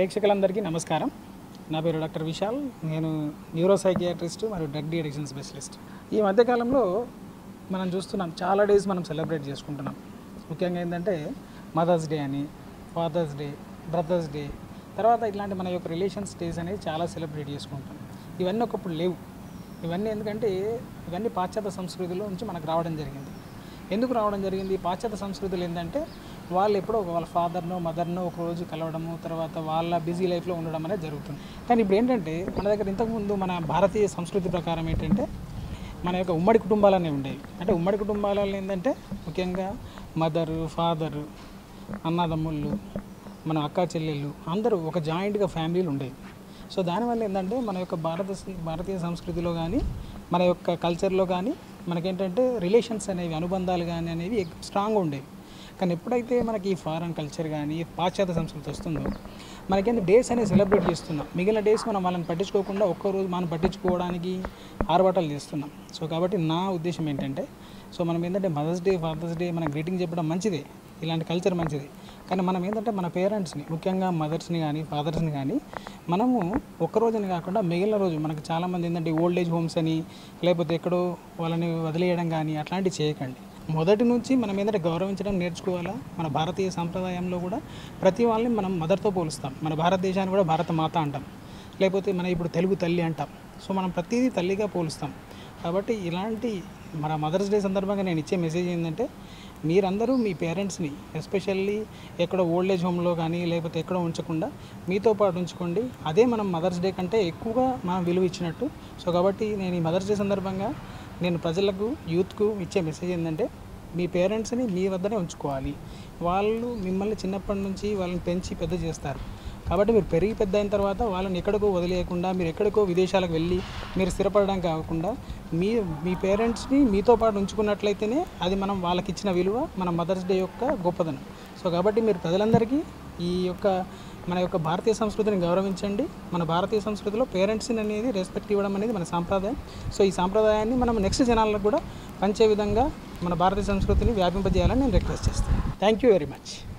ప్రేక్షకులందరికీ నమస్కారం నా పేరు డాక్టర్ విశాల్ నేను న్యూరో సైకియాట్రిస్ట్ మరియు డ్రగ్ డి అడిక్షన్ స్పెషలిస్ట్ ఈ మధ్యకాలంలో మనం చూస్తున్నాం చాలా డేస్ మనం సెలబ్రేట్ చేసుకుంటున్నాం ముఖ్యంగా ఏంటంటే మదర్స్ డే అని ఫాదర్స్ డే బ్రదర్స్ డే తర్వాత ఇట్లాంటి మన యొక్క రిలేషన్స్ డేస్ అనేది చాలా సెలబ్రేట్ చేసుకుంటాం ఇవన్నీ ఒకప్పుడు లేవు ఇవన్నీ ఎందుకంటే ఇవన్నీ పాశ్చాత్య సంస్కృతిలో నుంచి మనకు రావడం జరిగింది ఎందుకు రావడం జరిగింది పాశ్చాత్య సంస్కృతులు ఏంటంటే వాళ్ళు ఎప్పుడో ఒక వాళ్ళ ఫాదర్నో మదర్నో ఒక రోజు కలవడము తర్వాత వాళ్ళ బిజీ లైఫ్లో ఉండడం అనేది జరుగుతుంది కానీ ఇప్పుడు ఏంటంటే మన దగ్గర ఇంతకుముందు మన భారతీయ సంస్కృతి ప్రకారం ఏంటంటే మన యొక్క ఉమ్మడి కుటుంబాలు అనేవి ఉండేవి అంటే ఉమ్మడి కుటుంబాలలో ఏంటంటే ముఖ్యంగా మదరు ఫాదరు అన్నదమ్ముళ్ళు మన అక్క చెల్లెళ్ళు అందరూ ఒక జాయింట్గా ఫ్యామిలీలు ఉండేవి సో దానివల్ల ఏంటంటే మన యొక్క భారత భారతీయ సంస్కృతిలో కానీ మన యొక్క కల్చర్లో కానీ మనకేంటంటే రిలేషన్స్ అనేవి అనుబంధాలు కానీ అనేవి స్ట్రాంగ్గా ఉండేవి కానీ ఎప్పుడైతే మనకి ఈ ఫారెన్ కల్చర్ కానీ పాశ్చాత్య సంస్కృతి వస్తుందో మనకేంటి డేస్ అనేది సెలబ్రేట్ చేస్తున్నాం మిగిలిన డేస్ మనం వాళ్ళని పట్టించుకోకుండా ఒక్కరోజు మనం పట్టించుకోవడానికి ఆర్భాటాలు చేస్తున్నాం సో కాబట్టి నా ఉద్దేశం ఏంటంటే సో మనం ఏంటంటే మదర్స్ డే ఫాదర్స్ డే మనం గ్రీటింగ్ చెప్పడం మంచిదే ఇలాంటి కల్చర్ మంచిది కానీ మనం ఏంటంటే మన పేరెంట్స్ని ముఖ్యంగా మదర్స్ని కానీ ఫాదర్స్ని కానీ మనము ఒక్క రోజుని కాకుండా మిగిలిన రోజు మనకు చాలామంది ఏంటంటే ఓల్డ్ ఏజ్ హోమ్స్ అని లేకపోతే ఎక్కడో వాళ్ళని వదిలేయడం కానీ అట్లాంటివి చేయకండి మొదటి నుంచి మనం ఏంటంటే గౌరవించడం నేర్చుకోవాలా మన భారతీయ సంప్రదాయంలో కూడా ప్రతి వాళ్ళని మనం మదర్తో పోలుస్తాం మన భారతదేశాన్ని కూడా భారత మాత అంటాం లేకపోతే మన ఇప్పుడు తెలుగు తల్లి అంటాం సో మనం ప్రతిదీ తల్లిగా పోలుస్తాం కాబట్టి ఇలాంటి మన మదర్స్ డే సందర్భంగా నేను ఇచ్చే మెసేజ్ ఏంటంటే మీరందరూ మీ పేరెంట్స్ని ఎస్పెషల్లీ ఎక్కడో ఓల్డ్ ఏజ్ హోమ్లో కానీ లేకపోతే ఎక్కడో ఉంచకుండా మీతో పాటు ఉంచుకోండి అదే మనం మదర్స్ డే కంటే ఎక్కువగా మనం విలువ ఇచ్చినట్టు సో కాబట్టి నేను ఈ మదర్స్ డే సందర్భంగా నేను ప్రజలకు యూత్కు ఇచ్చే మెసేజ్ ఏంటంటే మీ పేరెంట్స్ని మీ వద్దనే ఉంచుకోవాలి వాళ్ళు మిమ్మల్ని చిన్నప్పటి నుంచి వాళ్ళని పెంచి పెద్ద చేస్తారు కాబట్టి మీరు పెరిగి పెద్ద అయిన తర్వాత వాళ్ళని ఎక్కడికో వదిలేయకుండా మీరు ఎక్కడికో విదేశాలకు వెళ్ళి మీరు స్థిరపడడం కాకుండా మీ మీ పేరెంట్స్ని మీతో పాటు ఉంచుకున్నట్లయితేనే అది మనం వాళ్ళకి ఇచ్చిన విలువ మన మదర్స్ డే యొక్క గొప్పదనం సో కాబట్టి మీరు ప్రజలందరికీ ఈ యొక్క మన యొక్క భారతీయ సంస్కృతిని గౌరవించండి మన భారతీయ సంస్కృతిలో పేరెంట్స్ని అనేది రెస్పెక్ట్ ఇవ్వడం అనేది మన సాంప్రదాయం సో ఈ సాంప్రదాయాన్ని మనం నెక్స్ట్ జనాలకు కూడా పంచే విధంగా మన భారతీయ సంస్కృతిని వ్యాపింపజేయాలని నేను రిక్వెస్ట్ చేస్తాను థ్యాంక్ యూ వెరీ మచ్